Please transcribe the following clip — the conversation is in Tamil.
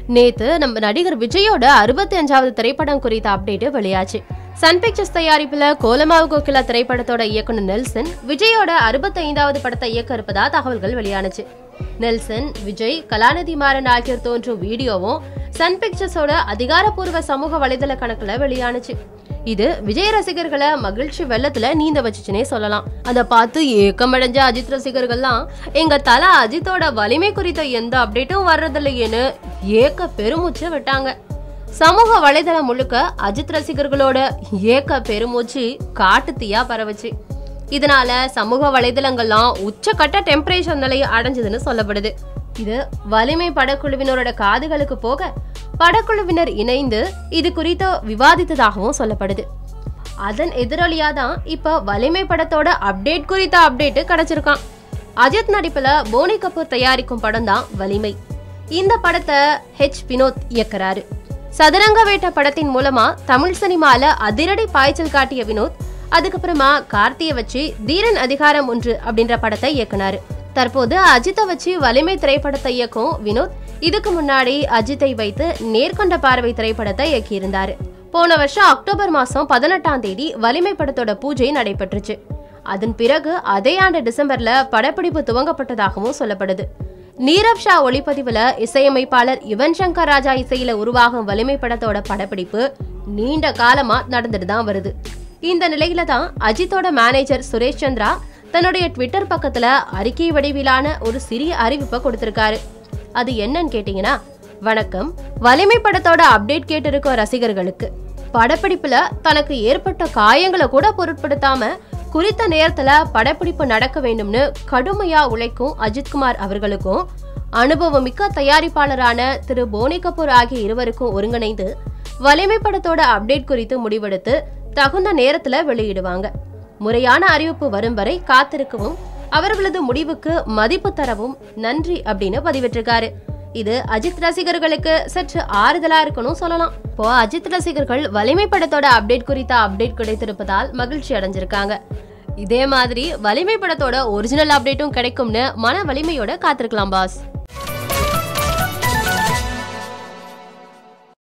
நேத்து நம்ம நடிகர் விஜயோட அறுபத்தி அஞ்சாவது திரைப்படம் குறித்த அப்டேட் வெளியாச்சு சன் பிக்சர்ஸ் தயாரிப்புல கோலமாவு கோகிலா திரைப்படத்தோட இயக்குனர் நெல்சன் விஜயோட அறுபத்தி ஐந்தாவது படத்தை இயக்க இருப்பதா தகவல்கள் வெளியானுச்சு நெல்சன் விஜய் கலாநிதி மாறன் ஆகியோர் தோன்றும் வீடியோவும் சன் பிக்சர்ஸோட அதிகாரப்பூர்வ சமூக வலைதள கணக்குல வெளியானுச்சு இது விஜய் ரசிகர்களை மகிழ்ச்சி வெள்ளத்துல நீந்த வச்சுச்சுனே சொல்லலாம் அதை பார்த்து ஏக்கமடைஞ்ச அஜித் ரசிகர்கள்லாம் எங்க தல அஜித்தோட வலிமை குறித்த எந்த அப்டேட்டும் வர்றதில்லையேன்னு ஏக்க பெருமூச்சு விட்டாங்க சமூக வலைதளம் முழுக்க அஜித் ரசிகர்களோட ஏக்க பெருமூச்சு காட்டு தீயா பரவுச்சு இதனால சமூக வலைதளங்கள்லாம் உச்சக்கட்ட டெம்பரேச்சர் நிலையை அடைஞ்சதுன்னு சொல்லப்படுது இது வலிமை படக்குழுவினரோட காதுகளுக்கு போக படக்குழுவினர் இணைந்து இது குறித்து விவாதித்ததாகவும் சொல்லப்படுது அதன் எதிரொலியா தான் இப்ப வலிமை படத்தோட அப்டேட் குறித்த அப்டேட் கிடைச்சிருக்கான் அஜித் நடிப்புல போனி கபூர் தயாரிக்கும் படம் தான் வலிமை இந்த படத்தை ஹெச் வினோத் இயக்குறாரு சதுரங்க வேட்ட படத்தின் மூலமா தமிழ் சினிமால அதிரடி பாய்ச்சல் காட்டிய வினோத் அதுக்கப்புறமா கார்த்தியை வச்சு தீரன் அதிகாரம் ஒன்று அப்படின்ற படத்தை இயக்குனாரு தற்போது அஜித்தை வச்சு வலிமை திரைப்படத்தை இயக்கும் வினோத் இதுக்கு முன்னாடி அஜித்தை வைத்து நேர்கொண்ட பார்வை திரைப்படத்தை இயக்கியிருந்தாரு போன வருஷம் அக்டோபர் மாசம் பதினெட்டாம் தேதி வலிமை படத்தோட பூஜை நடைபெற்றுச்சு அதன் பிறகு அதே ஆண்டு டிசம்பர்ல படப்பிடிப்பு துவங்கப்பட்டதாகவும் சொல்லப்படுது நீரவ் ஷா ஒளிப்பதிவுல இசையமைப்பாளர் யுவன் சங்கர் ராஜா இசையில உருவாகும் வலிமை படத்தோட படப்பிடிப்பு நீண்ட காலமா நடந்துட்டு தான் வருது இந்த நிலையில தான் அஜித்தோட மேனேஜர் சுரேஷ் சந்திரா தன்னுடைய ட்விட்டர் பக்கத்துல அறிக்கை வடிவிலான ஒரு சிறிய அறிவிப்பை கொடுத்திருக்காரு அது என்னன்னு கேட்டீங்கன்னா வணக்கம் வலிமை படத்தோட அப்டேட் கேட்டிருக்கும் ரசிகர்களுக்கு படப்பிடிப்புல தனக்கு ஏற்பட்ட காயங்களை கூட பொருட்படுத்தாம குறித்த நேரத்துல படப்பிடிப்பு நடக்க வேண்டும்னு கடுமையா உழைக்கும் அஜித்குமார் அவர்களுக்கும் அனுபவமிக்க தயாரிப்பாளரான திரு போனி கபூர் ஆகிய இருவருக்கும் ஒருங்கிணைந்து வலிமை படத்தோட அப்டேட் குறித்து முடிவெடுத்து தகுந்த நேரத்துல வெளியிடுவாங்க முறையான அறிவிப்பு வரும் வரை காத்திருக்கவும் அவர்களது முடிவுக்கு மதிப்பு தரவும் நன்றி அப்படின்னு பதிவிட்டிருக்காரு இது அஜித் ரசிகர்களுக்கு சற்று ஆறுதலா இருக்கணும் சொல்லலாம் இப்போ அஜித் ரசிகர்கள் வலிமை படத்தோட அப்டேட் குறித்த அப்டேட் கிடைத்திருப்பதால் மகிழ்ச்சி அடைஞ்சிருக்காங்க இதே மாதிரி வலிமை படத்தோட ஒரிஜினல் அப்டேட்டும் கிடைக்கும்னு மன வலிமையோட காத்திருக்கலாம் பாஸ்